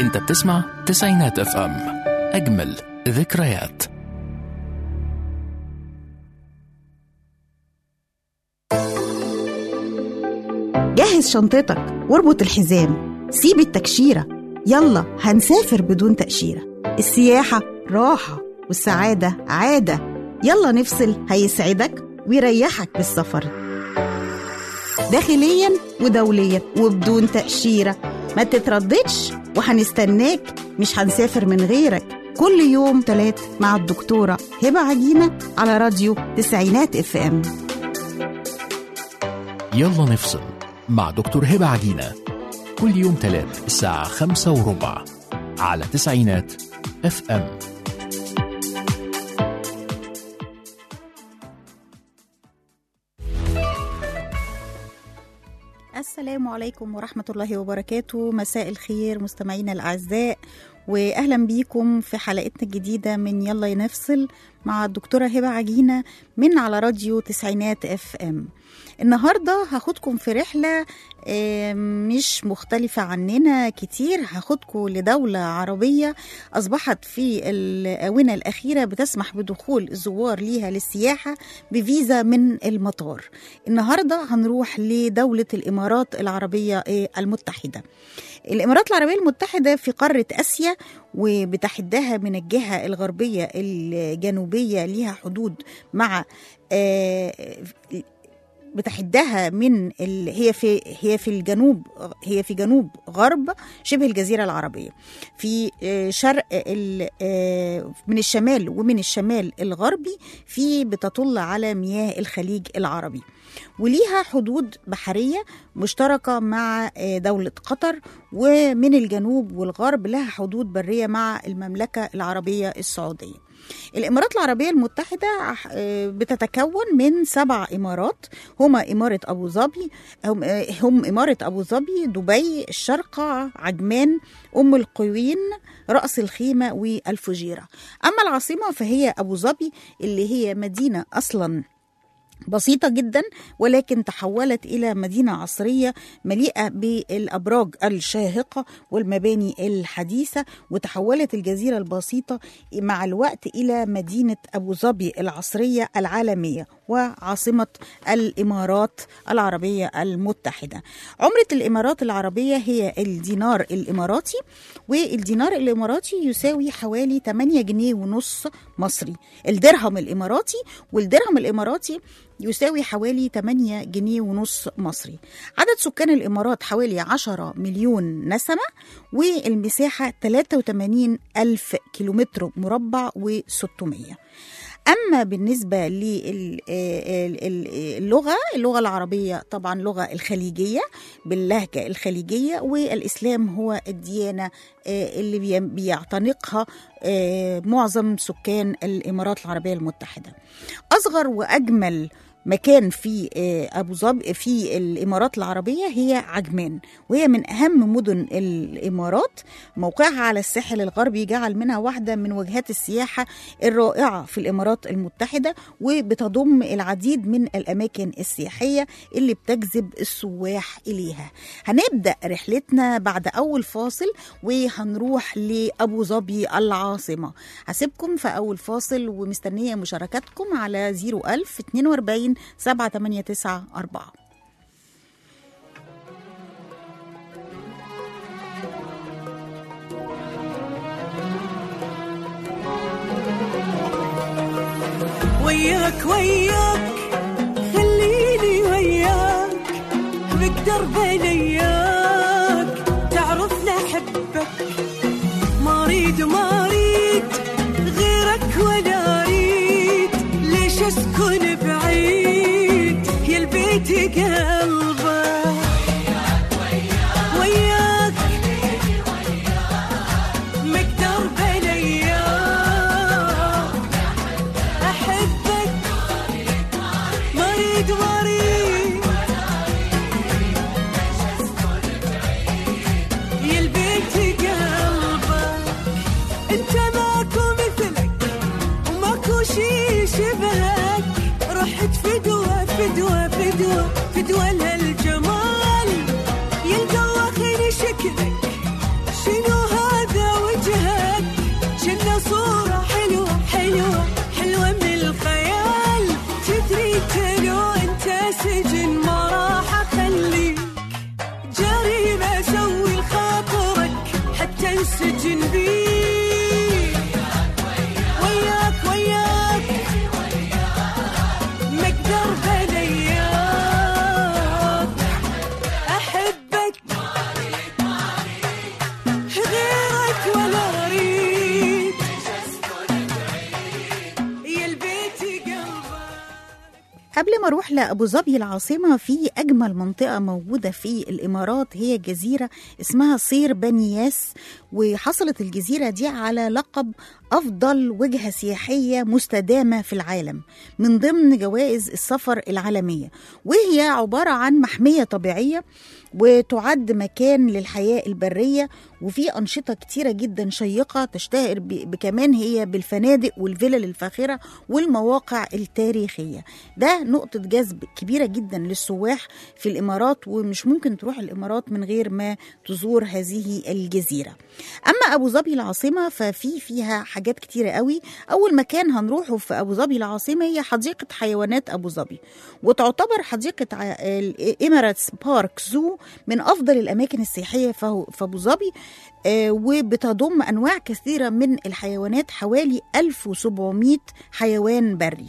انت بتسمع تسعينات اف ام اجمل ذكريات جهز شنطتك واربط الحزام سيب التكشيرة يلا هنسافر بدون تأشيرة السياحة راحة والسعادة عادة يلا نفصل هيسعدك ويريحك بالسفر داخليا ودوليا وبدون تأشيرة ما تترددش وهنستناك مش هنسافر من غيرك كل يوم تلات مع الدكتورة هبة عجينة على راديو تسعينات اف ام يلا نفصل مع دكتور هبة عجينة كل يوم تلات الساعة خمسة وربع على تسعينات اف ام السلام عليكم ورحمة الله وبركاته مساء الخير مستمعينا الأعزاء وأهلا بيكم في حلقتنا الجديدة من يلا نفصل مع الدكتورة هبة عجينة من على راديو تسعينات اف ام النهاردة هاخدكم في رحلة آه، مش مختلفة عننا كتير هاخدكم لدولة عربية أصبحت في الآونة الأخيرة بتسمح بدخول الزوار ليها للسياحة بفيزا من المطار النهاردة هنروح لدولة الإمارات العربية آه، المتحدة الإمارات العربية المتحدة في قارة آسيا وبتحدها من الجهة الغربية الجنوبية ليها حدود مع آه، بتحدها من ال... هي في هي في الجنوب هي في جنوب غرب شبه الجزيره العربيه في آه، شرق ال... آه، من الشمال ومن الشمال الغربي في بتطل على مياه الخليج العربي وليها حدود بحريه مشتركه مع آه، دوله قطر ومن الجنوب والغرب لها حدود بريه مع المملكه العربيه السعوديه الإمارات العربية المتحدة آه، بتتكون من سبع إمارات هما إمارة أبو ظبي هم, آه، هم إمارة أبو ظبي دبي الشارقة عجمان أم القوين رأس الخيمة والفجيرة أما العاصمة فهي أبو ظبي اللي هي مدينة أصلاً بسيطة جدا ولكن تحولت إلى مدينة عصرية مليئة بالأبراج الشاهقة والمباني الحديثة وتحولت الجزيرة البسيطة مع الوقت إلى مدينة أبو ظبي العصرية العالمية وعاصمة الإمارات العربية المتحدة عملة الإمارات العربية هي الدينار الإماراتي والدينار الإماراتي يساوي حوالي 8 جنيه ونص مصري الدرهم الإماراتي والدرهم الإماراتي يساوي حوالي 8 جنيه ونص مصري عدد سكان الإمارات حوالي 10 مليون نسمة والمساحة 83 ألف كيلومتر مربع و600 أما بالنسبة للغة اللغة العربية طبعا لغة الخليجية باللهجة الخليجية والإسلام هو الديانة آه، اللي بي- بيعتنقها آه، معظم سكان الإمارات العربية المتحدة أصغر وأجمل مكان في آه، ابو ظبي في الامارات العربيه هي عجمان وهي من اهم مدن الامارات موقعها على الساحل الغربي جعل منها واحده من وجهات السياحه الرائعه في الامارات المتحده وبتضم العديد من الاماكن السياحيه اللي بتجذب السواح اليها هنبدا رحلتنا بعد اول فاصل وهنروح لابو ظبي العاصمه هسيبكم في اول فاصل ومستنيه مشاركاتكم على 01000 42 789 4 وياك وياك خليني وياك بقدر بلياك تعرفنا احبك ما اريد ما اريد غيرك ولا اريد ليش اسكن بعيد يا البيت قلبك وياك مقدر بلياك احبك مريض مريض يا البيت قلبك انت ماكو مثلك وماكو شي شبهك رحت فدوة فدوة فدوة فدوة لهالجمال يا الدواخل شكلك شنو هالجمال اروح لابو ظبي العاصمه في اجمل منطقه موجوده في الامارات هي جزيره اسمها صير بني ياس وحصلت الجزيره دي على لقب افضل وجهه سياحيه مستدامه في العالم من ضمن جوائز السفر العالميه وهي عباره عن محميه طبيعيه وتعد مكان للحياة البرية وفي أنشطة كتيرة جدا شيقة تشتهر ب- بكمان هي بالفنادق والفلل الفاخرة والمواقع التاريخية ده نقطة جذب كبيرة جدا للسواح في الإمارات ومش ممكن تروح الإمارات من غير ما تزور هذه الجزيرة أما أبو ظبي العاصمة ففي فيها حاجات كتيرة قوي أول مكان هنروحه في أبو ظبي العاصمة هي حديقة حيوانات أبو ظبي وتعتبر حديقة ع- الإماراتس بارك زو من أفضل الأماكن السياحية في في أبو ظبي آه، وبتضم أنواع كثيرة من الحيوانات حوالي 1700 حيوان بري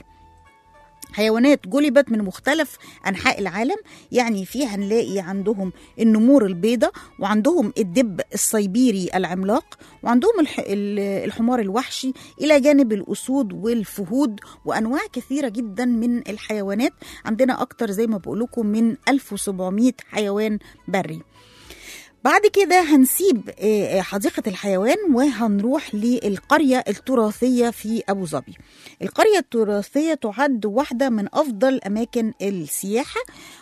حيوانات جلبت من مختلف انحاء العالم يعني فيها هنلاقي عندهم النمور البيضاء وعندهم الدب السيبيري العملاق وعندهم الح... ال- الحمار الوحشي الى جانب الاسود والفهود وانواع كثيره جدا من الحيوانات عندنا اكتر زي ما بقول لكم من 1700 حيوان بري بعد كده هنسيب آه، آه، حديقة الحيوان وهنروح للقرية التراثية في أبو ظبي القرية التراثية تعد واحدة من أفضل أماكن السياحة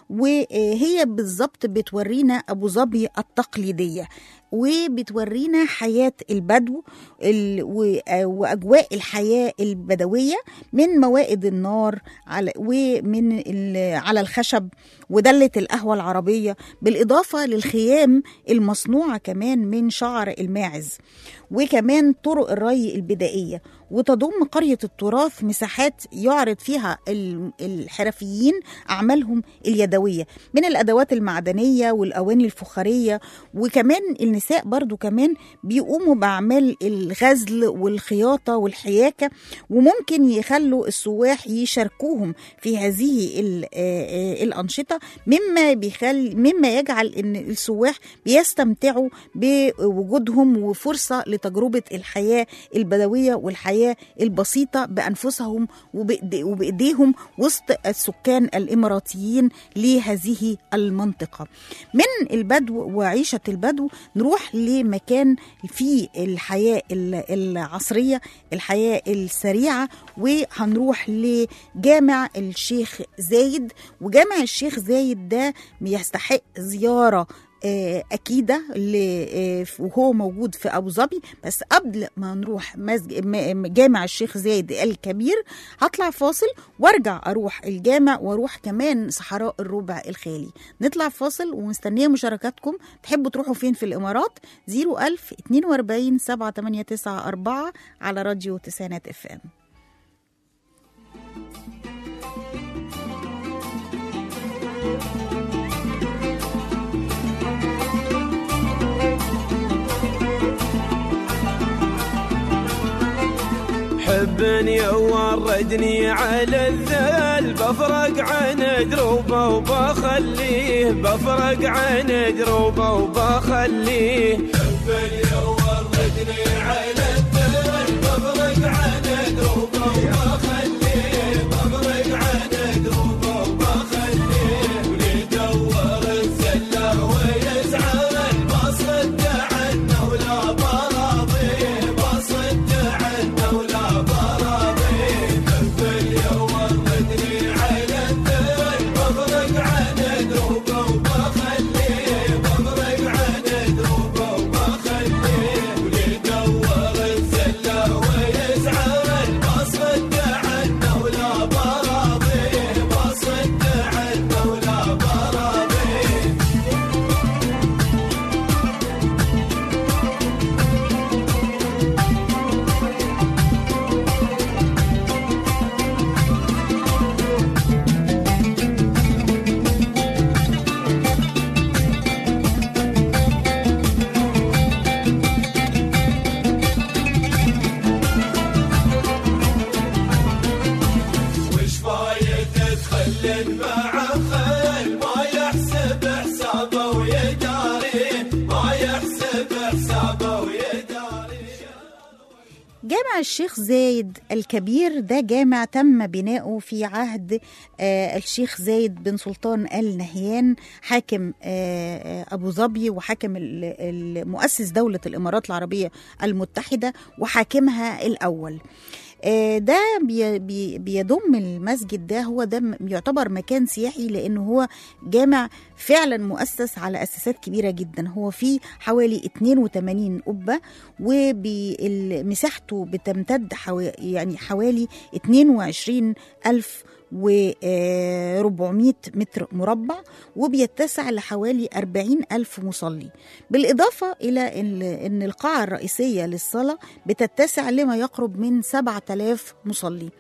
وهي بالظبط بتورينا أبو ظبي التقليدية وبتورينا حياة البدو ال- و- آه، وأجواء الحياة البدوية من موائد النار على ومن ال- على الخشب ودلة القهوة العربية بالإضافة للخيام المصنوعة كمان من شعر الماعز وكمان طرق الري البدائية وتضم قرية التراث مساحات يعرض فيها ال- الحرفيين أعمالهم اليدوية من الأدوات المعدنية والأواني الفخارية وكمان النساء برضو كمان بيقوموا بأعمال الغزل والخياطة والحياكة وممكن يخلوا السواح يشاركوهم في هذه ال- آه، آه، الأنشطة مما بيخل مما يجعل ان السواح بيستمتعوا بوجودهم وفرصه لتجربه الحياه البدويه والحياه البسيطه بانفسهم وبإيدي- وبايديهم وسط السكان الاماراتيين لهذه المنطقه. من البدو وعيشه البدو نروح لمكان فيه الحياه ال- العصريه، الحياه السريعه وهنروح لجامع الشيخ زايد وجامع الشيخ زايد ده بيستحق زيارة آه، أكيدة ل- آه، وهو موجود في أبو ظبي بس قبل ما نروح مسج- م- جامع الشيخ زايد الكبير هطلع فاصل وارجع أروح الجامع واروح كمان صحراء الربع الخالي نطلع فاصل ومستنية مشاركاتكم تحبوا تروحوا فين في الإمارات 01000 42 789 على راديو تسعينات اف ام حبني وردني على الذل بفرق عن دروبه وبخليه بفرق عن دروبه وبخليه حبني وردني على الذل بفرق عن دروبه وبخليه بفرق عن دروبه وبخليه وليدور الزله ويزعل بصد عنه ولا براضيه بصد عنه ولا براضيه حبني وردني على الذل بفرق عن دروبه وبخليه بفرق عن دروبه وبخليه وليدور الزله ويزعل جامع الشيخ زايد الكبير ده جامع تم بناؤه في عهد آه، الشيخ زايد بن سلطان آل نهيان حاكم آه، آه، أبو ظبي وحاكم ال- المؤسس دولة الإمارات العربية المتحدة وحاكمها الأول آه، ده بي بي بيضم المسجد ده هو ده م- يعتبر مكان سياحي لأنه هو جامع فعلا مؤسس على أساسات كبيرة جدا هو فيه حوالي 82 قبة ومساحته بتمتد حو... يعني حوالي 22 ألف و 400 متر مربع وبيتسع لحوالي 40 ألف مصلي بالإضافة إلى إن إن القاعة الرئيسية للصلاة بتتسع لما يقرب من 7000 مصلي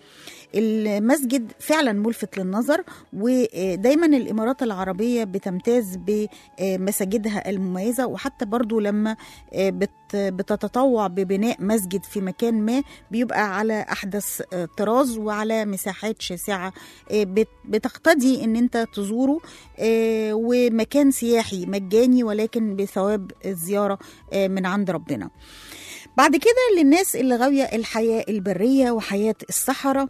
المسجد فعلا ملفت للنظر ودايما الامارات العربيه بتمتاز بمساجدها المميزه وحتى برضو لما بت- بتتطوع ببناء مسجد في مكان ما بيبقى على احدث طراز وعلى مساحات شاسعه بت- بتقتضي ان انت تزوره ومكان سياحي مجاني ولكن بثواب الزياره من عند ربنا بعد كده للناس اللي غاويه الحياه البريه وحياه الصحراء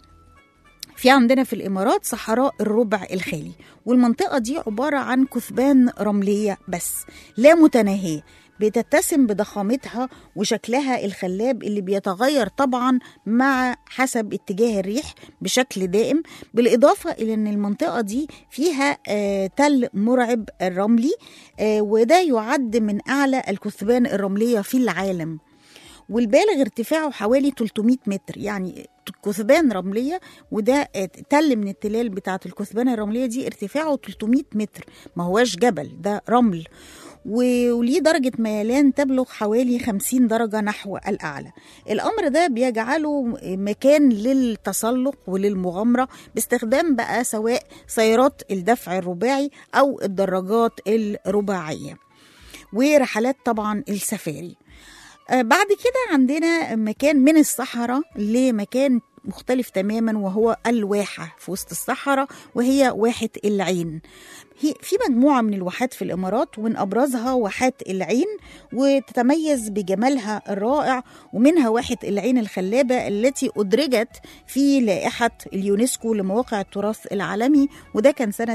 في عندنا في الإمارات صحراء الربع الخالي والمنطقة دي عبارة عن كثبان رملية بس لا متناهية بتتسم بضخامتها وشكلها الخلاب اللي بيتغير طبعا مع حسب اتجاه الريح بشكل دائم بالإضافة إلى أن المنطقة دي فيها آه تل مرعب الرملي آه وده يعد من أعلى الكثبان الرملية في العالم والبالغ ارتفاعه حوالي 300 متر يعني كثبان رمليه وده تل من التلال بتاعه الكثبان الرمليه دي ارتفاعه 300 متر ما هواش جبل ده رمل و- وليه درجة ميلان تبلغ حوالي 50 درجة نحو الأعلى الأمر ده بيجعله مكان للتسلق وللمغامرة باستخدام بقى سواء سيارات الدفع الرباعي أو الدراجات الرباعية ورحلات طبعا السفاري آه، بعد كده عندنا مكان من الصحراء لمكان مختلف تماما وهو الواحة في وسط الصحراء وهي واحة العين هي في مجموعة من الواحات في الإمارات ومن أبرزها واحات العين وتتميز بجمالها الرائع ومنها واحة العين الخلابة التي أدرجت في لائحة اليونسكو لمواقع التراث العالمي وده كان سنة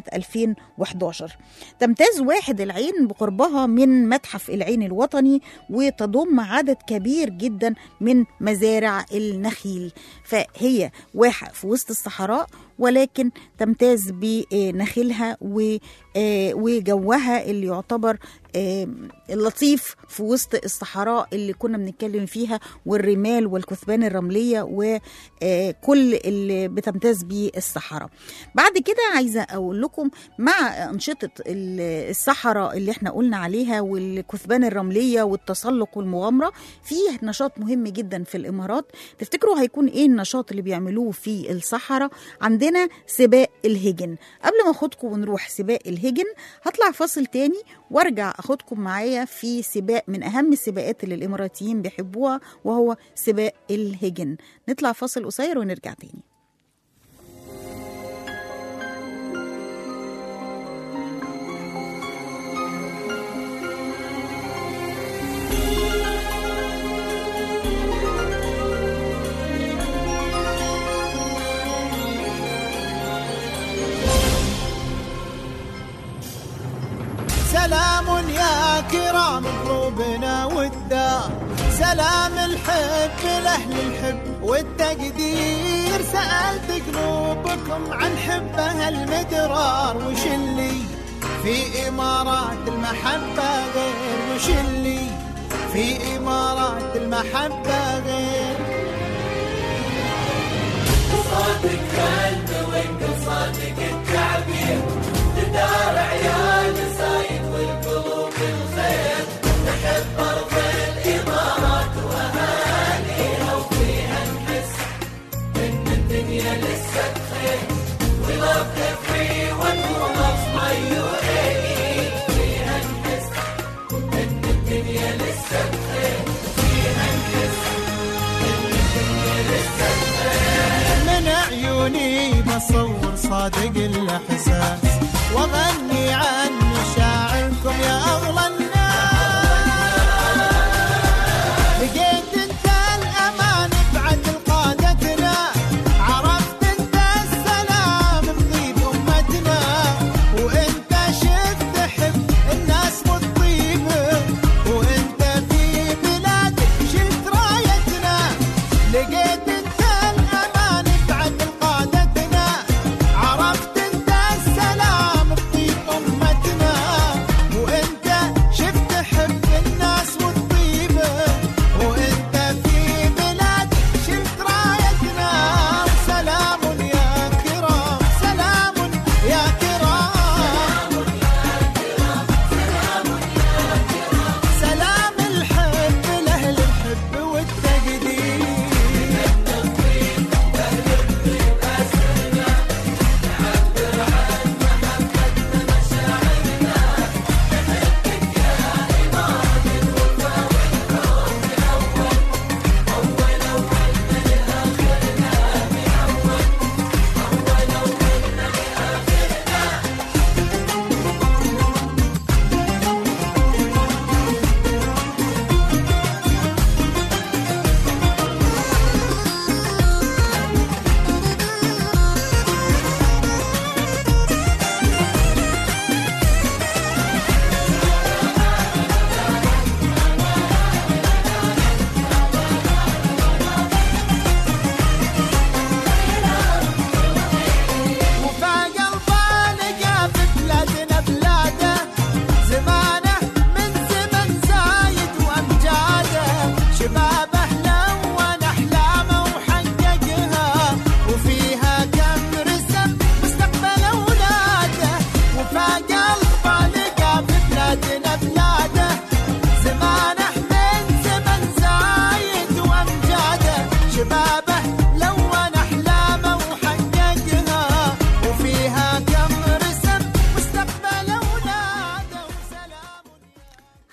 2011 تمتاز واحد العين بقربها من متحف العين الوطني وتضم عدد كبير جدا من مزارع النخيل فهي واحة في وسط الصحراء ولكن تمتاز بنخيلها و- آه، وجوها اللي يعتبر آه، اللطيف في وسط الصحراء اللي كنا بنتكلم فيها والرمال والكثبان الرملية وكل اللي بتمتاز بيه الصحراء بعد كده عايزة أقول لكم مع أنشطة ال- الصحراء اللي احنا قلنا عليها والكثبان الرملية والتسلق والمغامرة في نشاط مهم جدا في الإمارات تفتكروا هيكون إيه النشاط اللي بيعملوه في الصحراء عندنا سباق الهجن قبل ما أخدكم ونروح سباق الهجن هطلع فاصل تاني وارجع اخدكم معايا في سباق من اهم السباقات اللي الاماراتيين بيحبوها وهو سباق الهجن نطلع فاصل قصير ونرجع تاني سلام يا كرام قلوبنا والدار سلام الحب لأهل الحب والتقدير سألت قلوبكم عن حبها المدرار وش اللي في إمارات المحبة غير وش اللي في إمارات المحبة غير من عيوني بصور صادق الإحساس وأغني عن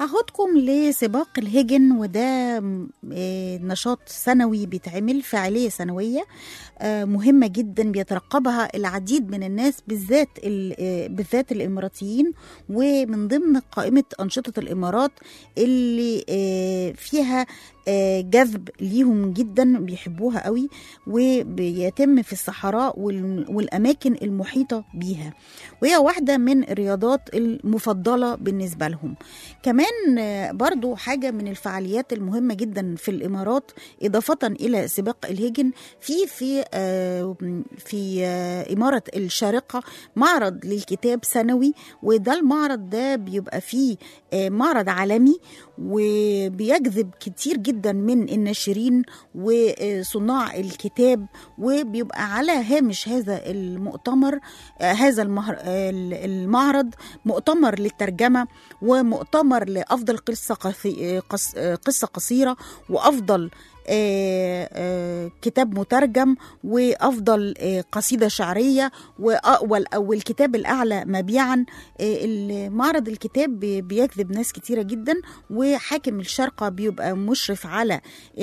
هاخدكم لسباق الهجن وده م- آه، نشاط سنوي بيتعمل فعالية سنوية آه، مهمة جدا بيترقبها العديد من الناس بالذات ال- آه، بالذات الإماراتيين ومن ضمن قائمة أنشطة الإمارات اللي آه، فيها آه، جذب ليهم جدا بيحبوها قوي وبيتم في الصحراء وال- والأماكن المحيطة بيها وهي واحدة من الرياضات المفضلة بالنسبة لهم كمان آه، برضو حاجة من الفعاليات المهمة جدا في الإمارات إضافة إلى سباق الهجن في في آه، في آه، إمارة الشارقة معرض للكتاب سنوي وده المعرض ده بيبقى فيه آه، معرض عالمي وبيجذب كتير جدا من الناشرين وصناع الكتاب وبيبقى على هامش هذا المؤتمر آه، هذا المهر آه، المعرض مؤتمر للترجمة ومؤتمر لأفضل قصة قصي- قص- قصة قصيرة وأفضل آه، آه، كتاب مترجم وافضل آه، قصيده شعريه وأ- وال- والكتاب الاعلى مبيعا آه، معرض الكتاب بي- بيجذب ناس كتيره جدا وحاكم الشارقه بيبقى مشرف على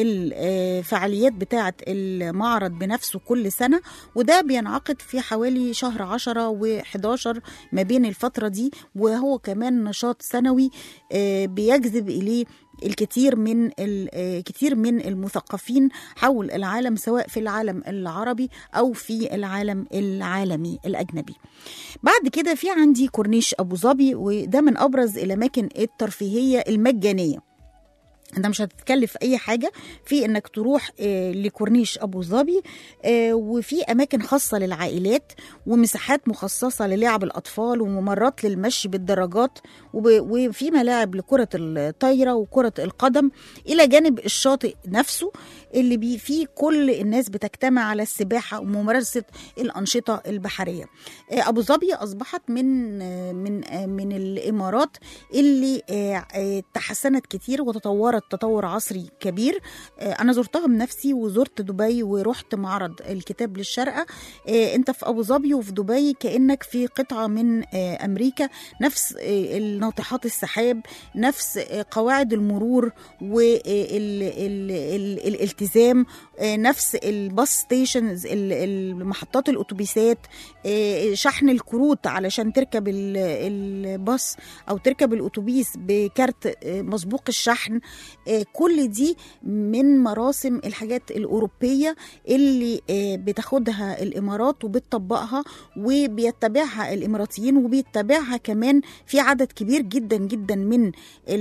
الفعاليات بتاعه المعرض بنفسه كل سنه وده بينعقد في حوالي شهر 10 و11 ما بين الفتره دي وهو كمان نشاط سنوي آه، بيجذب اليه الكثير من الكثير من المثقفين حول العالم سواء في العالم العربي او في العالم العالمي الاجنبي. بعد كده في عندي كورنيش ابو ظبي وده من ابرز الاماكن الترفيهيه المجانيه. انت مش هتتكلف اي حاجه في انك تروح آه، لكورنيش ابو ظبي آه، وفي اماكن خاصه للعائلات ومساحات مخصصه للعب الاطفال وممرات للمشي بالدراجات وب- وفي ملاعب لكره الطايره وكره القدم الى جانب الشاطئ نفسه اللي بي فيه كل الناس بتجتمع على السباحه وممارسه الانشطه البحريه آه، ابو ظبي اصبحت من آه، من آه، من الامارات اللي آه، آه، تحسنت كتير وتطورت تطور عصري كبير آه، انا زرتها بنفسي وزرت دبي ورحت معرض الكتاب للشارقه آه، انت في ابو ظبي وفي دبي كانك في قطعه من آه، امريكا نفس آه، ناطحات السحاب نفس آه، قواعد المرور والالتزام نفس الباص ستيشنز محطات الاتوبيسات آه، شحن الكروت علشان تركب ال- الباص او تركب الاتوبيس بكارت آه، مسبوق الشحن آه، كل دي من مراسم الحاجات الاوروبيه اللي آه، بتاخدها الامارات وبتطبقها وبيتبعها الاماراتيين وبيتبعها كمان في عدد كبير جدا جدا من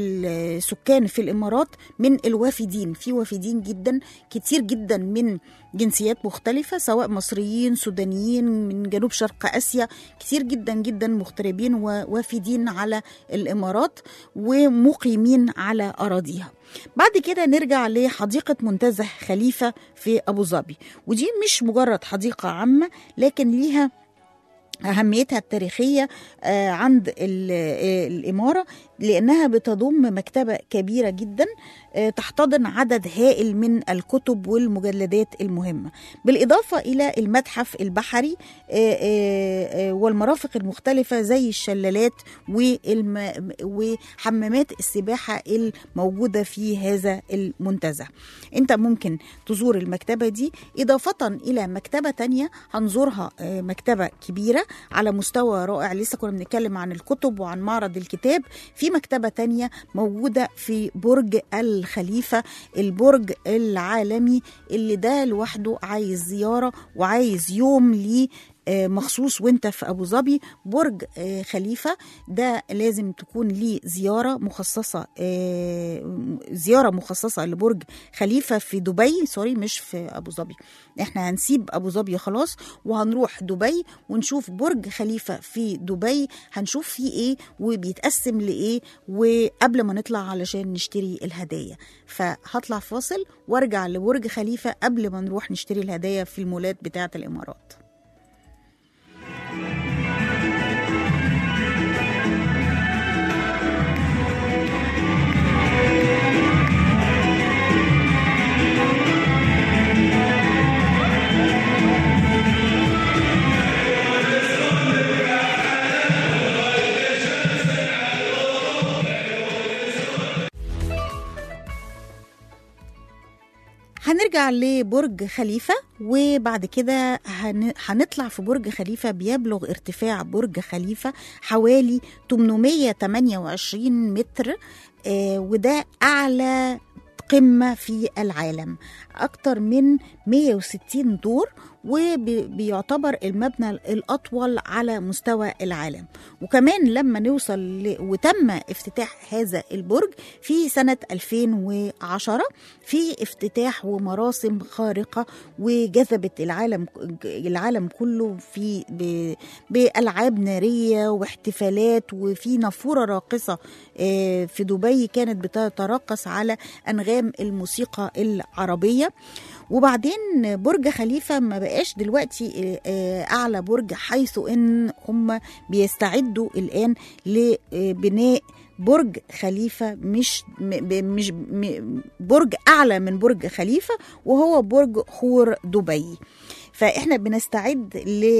السكان في الامارات من الوافدين في وافدين جدا كتير جدا من جنسيات مختلفة سواء مصريين سودانيين من جنوب شرق آسيا كتير جدا جدا مغتربين ووافدين على الإمارات ومقيمين على أراضيها بعد كده نرجع لحديقة منتزه خليفة في أبو ظبي ودي مش مجرد حديقة عامة لكن ليها أهميتها التاريخية آه، عند ال- آه، الإمارة لأنها بتضم مكتبة كبيرة جدا آه، تحتضن عدد هائل من الكتب والمجلدات المهمة بالإضافة إلى المتحف البحري آه، آه، آه، والمرافق المختلفة زي الشلالات والم- وحمامات السباحة الموجودة في هذا المنتزه انت ممكن تزور المكتبة دي إضافة إلى مكتبة تانية هنزورها آه، مكتبة كبيرة على مستوى رائع لسه كنا بنتكلم عن الكتب وعن معرض الكتاب في مكتبة تانية موجودة في برج الخليفة البرج العالمي اللي ده لوحده عايز زيارة وعايز يوم ليه آه، مخصوص وانت في ابو ظبي برج آه، خليفه ده لازم تكون ليه زياره مخصصه آه، زياره مخصصه لبرج خليفه في دبي سوري مش في ابو ظبي احنا هنسيب ابو ظبي خلاص وهنروح دبي ونشوف برج خليفه في دبي هنشوف فيه ايه وبيتقسم لايه وقبل ما نطلع علشان نشتري الهدايا فهطلع فاصل وارجع لبرج خليفه قبل ما نروح نشتري الهدايا في المولات بتاعه الامارات هنرجع لبرج خليفة وبعد كده هن- هنطلع في برج خليفة بيبلغ ارتفاع برج خليفة حوالي 828 متر آه، وده أعلى قمة في العالم أكتر من 160 دور وبيعتبر المبنى الأطول على مستوى العالم وكمان لما نوصل ل... وتم افتتاح هذا البرج في سنة 2010 في افتتاح ومراسم خارقة وجذبت العالم العالم كله في ب... بألعاب نارية واحتفالات وفي نافورة راقصة آه، في دبي كانت بتترقص على أنغام الموسيقى العربية وبعدين برج خليفة ما بقاش دلوقتي آه، أعلى برج حيث إن هم بيستعدوا الآن لبناء برج خليفة مش م- ب- مش م- برج أعلى من برج خليفة وهو برج خور دبي فاحنا بنستعد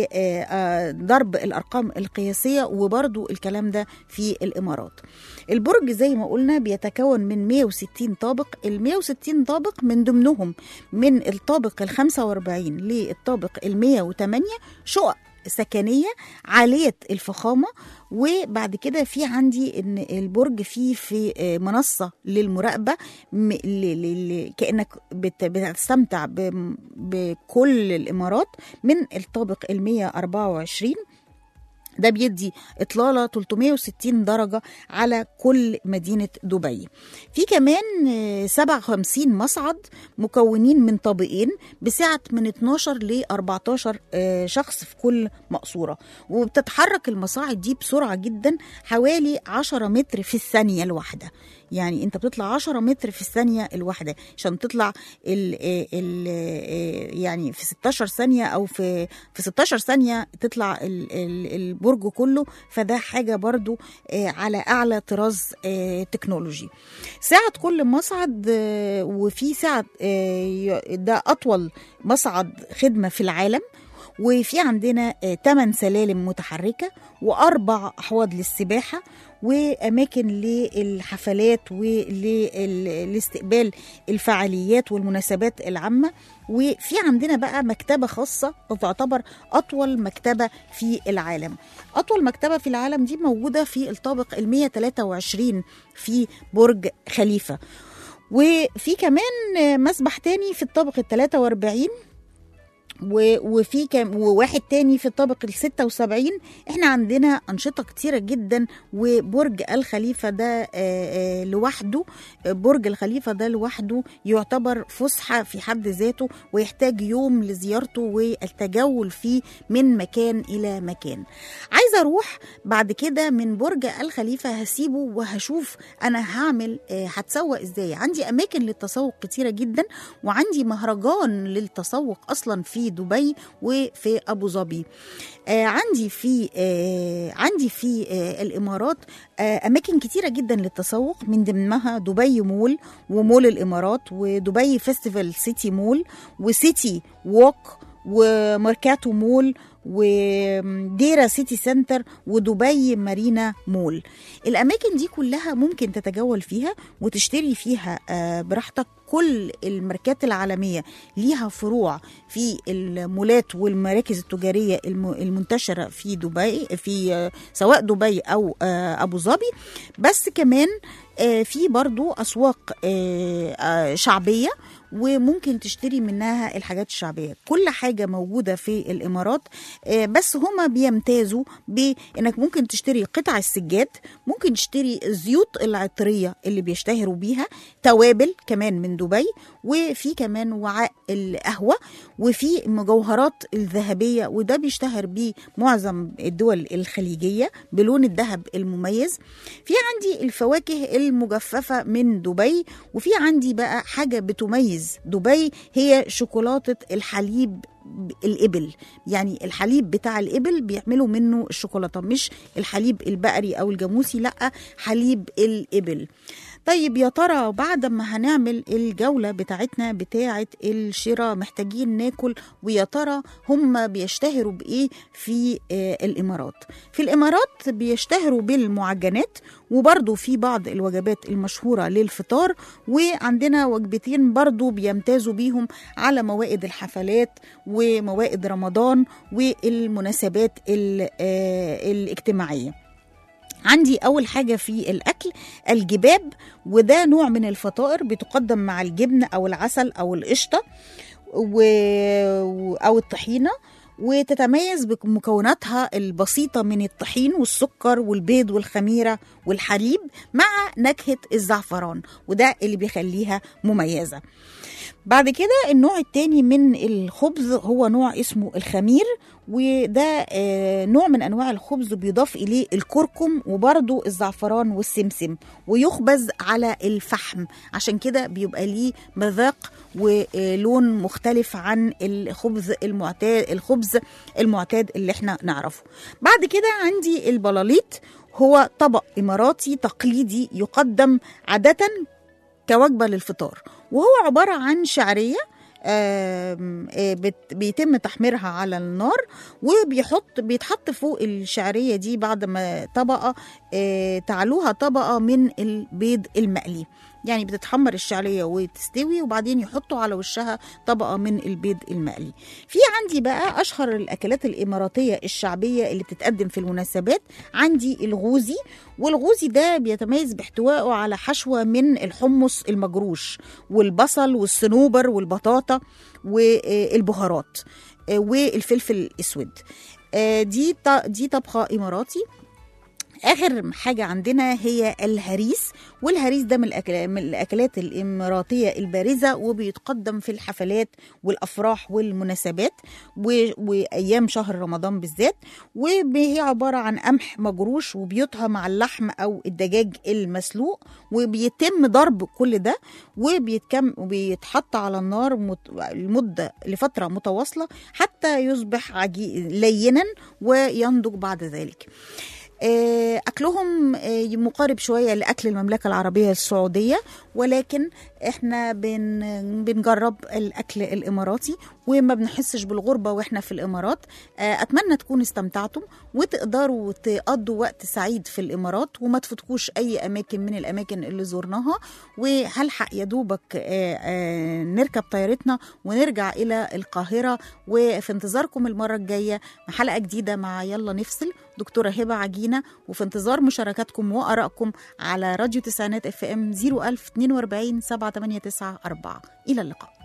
لضرب الارقام القياسيه وبرضو الكلام ده في الامارات البرج زي ما قلنا بيتكون من 160 طابق ال 160 طابق من ضمنهم من الطابق ال 45 للطابق ال 108 شقق سكنيه عاليه الفخامه وبعد كده في عندي ان البرج فيه في آه، منصه للمراقبه م- ل- ل- ل- كانك بت- بتستمتع ب- بكل الامارات من الطابق ال 124 ده بيدي إطلالة 360 درجة على كل مدينة دبي في كمان آه، 57 مصعد مكونين من طابقين بسعة من 12 ل 14 آه، شخص في كل مقصورة وبتتحرك المصاعد دي بسرعة جدا حوالي 10 متر في الثانية الواحدة يعني انت بتطلع 10 متر في الثانية الواحدة عشان تطلع ال ال يعني في 16 ثانية او في في 16 ثانية تطلع ال ال البرج كله فده حاجة برضو آه، على اعلى طراز آه، تكنولوجي سعة كل مصعد آه، وفي سعة آه، ي- ده اطول مصعد خدمة في العالم وفي عندنا 8 سلالم متحركة وأربع أحواض للسباحة وأماكن للحفلات ولاستقبال الفعاليات والمناسبات العامة وفي عندنا بقى مكتبة خاصة وتعتبر أطول مكتبة في العالم أطول مكتبة في العالم دي موجودة في الطابق ال 123 في برج خليفة وفي كمان مسبح تاني في الطابق ال 43 و- وفي كام وواحد تاني في الطابق ال 76 احنا عندنا انشطه كتيره جدا وبرج الخليفه ده آه، آه، لوحده آه، برج الخليفه ده لوحده يعتبر فسحه في حد ذاته ويحتاج يوم لزيارته والتجول فيه من مكان الى مكان عايزه اروح بعد كده من برج الخليفه هسيبه وهشوف انا هعمل آه، هتسوق ازاي عندي اماكن للتسوق كتيره جدا وعندي مهرجان للتسوق اصلا في دبي وفي ابو ظبي آه عندي في آه عندي في آه الامارات آه اماكن كتيره جدا للتسوق من ضمنها دبي مول ومول الامارات ودبي فيستيفال سيتي مول وسيتي ووك وماركاتو مول وديرا سيتي سنتر ودبي مارينا مول الاماكن دي كلها ممكن تتجول فيها وتشتري فيها آه، براحتك كل الماركات العالميه ليها فروع في المولات والمراكز التجاريه الم- المنتشره في دبي في آه، سواء دبي او آه، ابو ظبي بس كمان آه، في برضو اسواق آه، آه، شعبيه وممكن تشتري منها الحاجات الشعبيه كل حاجه موجوده في الامارات آه، بس هما بيمتازوا بانك ممكن تشتري قطع السجاد ممكن تشتري الزيوت العطريه اللي بيشتهروا بيها توابل كمان من دبي وفي كمان وعاء القهوه وفي المجوهرات الذهبيه وده بيشتهر بيه معظم الدول الخليجيه بلون الذهب المميز في عندي الفواكه المجففه من دبي وفي عندي بقى حاجه بتميز دبي هي شوكولاته الحليب الإبل يعني الحليب بتاع الإبل بيعملوا منه الشوكولاتة مش الحليب البقري أو الجاموسي لأ حليب الإبل طيب يا ترى بعد ما هنعمل الجولة بتاعتنا بتاعة الشراء محتاجين ناكل ويا ترى هم بيشتهروا بإيه في آه، الإمارات في الإمارات بيشتهروا بالمعجنات وبرضو في بعض الوجبات المشهورة للفطار وعندنا وجبتين برضو بيمتازوا بيهم على موائد الحفلات وموائد رمضان والمناسبات ال- آه، الاجتماعية عندي أول حاجة في الأكل الجباب وده نوع من الفطائر بتقدم مع الجبن أو العسل أو القشطة و... أو الطحينة وتتميز بمكوناتها البسيطة من الطحين والسكر والبيض والخميرة والحليب مع نكهة الزعفران وده اللي بيخليها مميزة بعد كده النوع التاني من الخبز هو نوع اسمه الخمير وده آه، نوع من انواع الخبز بيضاف اليه الكركم وبرده الزعفران والسمسم ويخبز على الفحم عشان كده بيبقى ليه مذاق ولون مختلف عن الخبز المعتاد الخبز المعتاد اللي احنا نعرفه بعد كده عندي البلاليط هو طبق اماراتي تقليدي يقدم عاده كوجبه للفطار وهو عباره عن شعريه آم، آه، بت- بيتم تحميرها على النار وبيحط بيتحط فوق الشعريه دي بعد ما طبقه آه، تعلوها طبقه من البيض المقلي يعني بتتحمر الشعريه وتستوي وبعدين يحطوا على وشها طبقه من البيض المقلي في عندي بقى اشهر الاكلات الاماراتيه الشعبيه اللي بتتقدم في المناسبات عندي الغوزي والغوزي ده بيتميز باحتوائه على حشوه من الحمص المجروش والبصل والصنوبر والبطاطا والبهارات آه، والفلفل الاسود آه، دي ط- دي طبخه اماراتي اخر حاجه عندنا هي الهريس والهريس ده من, الأكل... من الاكلات الاماراتيه البارزه وبيتقدم في الحفلات والافراح والمناسبات و... وايام شهر رمضان بالذات وهي عباره عن قمح مجروش وبيطهى مع اللحم او الدجاج المسلوق وبيتم ضرب كل ده وبيتكم وبيتحط على النار مت... لمده لفتره متواصله حتى يصبح عجي... لينا وينضج بعد ذلك آه، أكلهم آه، مقارب شوية لأكل المملكة العربية السعودية ولكن احنا بن بنجرب الأكل الإماراتي وما بنحسش بالغربة وإحنا في الإمارات آه، أتمنى تكونوا استمتعتم وتقدروا تقضوا وقت سعيد في الإمارات وما تفوتكوش أي أماكن من الأماكن اللي زرناها وهلحق يا دوبك آه، آه، نركب طيارتنا ونرجع إلى القاهرة وفي انتظاركم المرة الجاية مع حلقة جديدة مع يلا نفصل دكتورة هبة عجينة وفي انتظار مشاركاتكم وآرائكم على راديو تسعينات اف ام 01042 789 4 إلى اللقاء